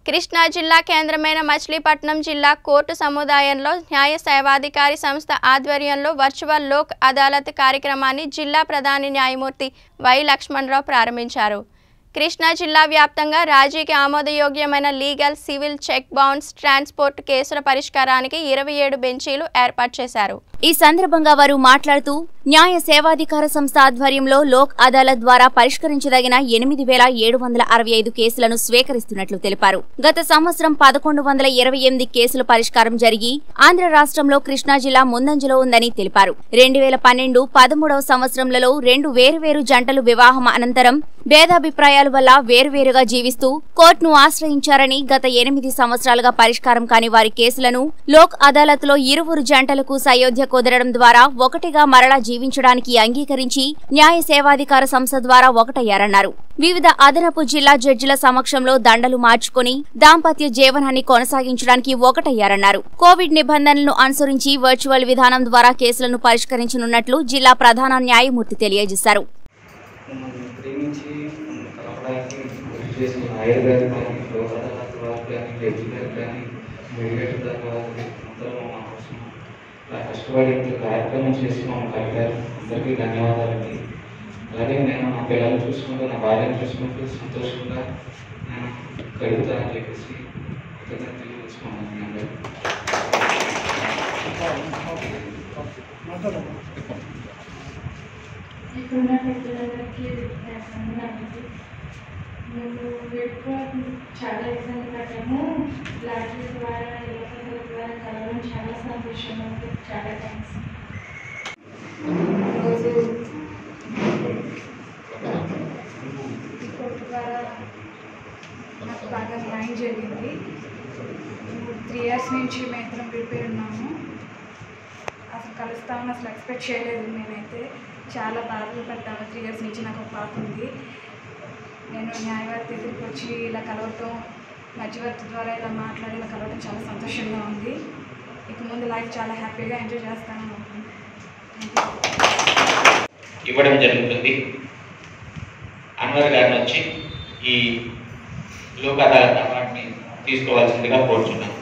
కృష్ణా జిల్లా కేంద్రమైన మచిలీపట్నం జిల్లా కోర్టు సముదాయంలో న్యాయ సేవాధికారి సంస్థ ఆధ్వర్యంలో వర్చువల్ లోక్ అదాలత్ కార్యక్రమాన్ని జిల్లా ప్రధాన న్యాయమూర్తి వై లక్ష్మణరావు ప్రారంభించారు కృష్ణా జిల్లా వ్యాప్తంగా రాజీకి ఆమోదయోగ్యమైన legal civil cheque bounce transport కేసుల పరిష్కారానికి ఇరవై ఏడు బెంచీలు ఏర్పాటు చేశారు ఈ సందర్భంగా వారు మాట్లాడుతూ న్యాయ సేవాధికార సంస్థ ఆధ్వర్యంలో లోక్ అదాలత్ ద్వారా పరిష్కరించదగిన ఎనిమిది వేల ఏడు వందల అరవై ఐదు కేసులను స్వీకరిస్తున్నట్లు తెలిపారు గత సంవత్సరం పదకొండు వందల ఇరవై ఎనిమిది కేసుల పరిష్కారం జరిగి ఆంధ్ర రాష్ట్రంలో కృష్ణా జిల్లా ముందంజలో ఉందని తెలిపారు రెండు వేల పన్నెండు పదమూడవ సంవత్సరంలో రెండు వేరువేరు జంటలు వివాహం అనంతరం భేదాభిప్రాయాల వల్ల వేరువేరుగా జీవిస్తూ కోర్టును ఆశ్రయించారని గత ఎనిమిది సంవత్సరాలుగా పరిష్కారం కాని వారి కేసులను లోక్ అదాలత్ లో ఇరువురు జంటలకు సయోధ్య కుదరడం ద్వారా ఒకటిగా మరలా జీవించడానికి అంగీకరించి న్యాయ సేవాధికార సంస్థ ద్వారా ఒకటయ్యారన్నారు వివిధ అదనపు జిల్లా జడ్జిల సమక్షంలో దండలు మార్చుకుని దాంపత్య జీవనాన్ని కొనసాగించడానికి ఒకటయ్యారన్నారు కోవిడ్ నిబంధనలను అనుసరించి వర్చువల్ విధానం ద్వారా కేసులను పరిష్కరించనున్నట్లు జిల్లా ప్రధాన న్యాయమూర్తి తెలియజేశారు మమ్మల్ని ప్రేమించి మమ్మల్ని కలపడానికి కృషి చేసిన లాయర్ గారు కానీ లోక్ అదాలత్ వారు కానీ జడ్జి గారు కానీ మెడికేటర్ గారు వారికి అందరూ మా కోసం ఇలా కష్టపడి ఇంత కార్యక్రమం చేసి మమ్మల్ని కలిపారు అందరికీ ధన్యవాదాలండి అలాగే నేను నా పిల్లల్ని చూసుకుంటూ నా భార్యను చూసుకుంటూ సంతోషంగా నేను గడుపుతానని చెప్పేసి కృతజ్ఞతలు తెలియజేసుకున్నాను మీ అందరికీ ఇప్పుడున్న పెద్దలందరికీ వందనాలండి మేము ఎక్కువ చాలా ఇబ్బంది పడ్డాము లాటరీ ద్వారా యువకుల ద్వారా కలవడం చాలా సంతోషంగా ఉంది చాలా థ్యాంక్స్ ఈరోజు కోర్టు ద్వారా నాకు బాగా న్యాయం జరిగింది త్రీ ఇయర్స్ నుంచి మేము ఇద్దరం ప్రిపేర్ ఉన్నాము అసలు కలుస్తామని అసలు ఎక్స్పెక్ట్ చేయలేదు నేనైతే చాలా బాధలు పడ్డాను త్రీ ఇయర్స్ నుంచి నాకు ఒక పాప ఉంది నేను న్యాయవాది దగ్గరికి వచ్చి ఇలా కలవటం మధ్యవర్తి ద్వారా ఇలా మాట్లాడి ఇలా కలవటం చాలా సంతోషంగా ఉంది ఇక ముందు లైఫ్ చాలా హ్యాపీగా ఎంజాయ్ చేస్తాను అనుకుంటున్నాను ఇవ్వడం జరుగుతుంది అన్వర్ గారిని వచ్చి ఈ లోక్ అదాలత్ అవార్డుని తీసుకోవాల్సిందిగా కోరుచున్నాను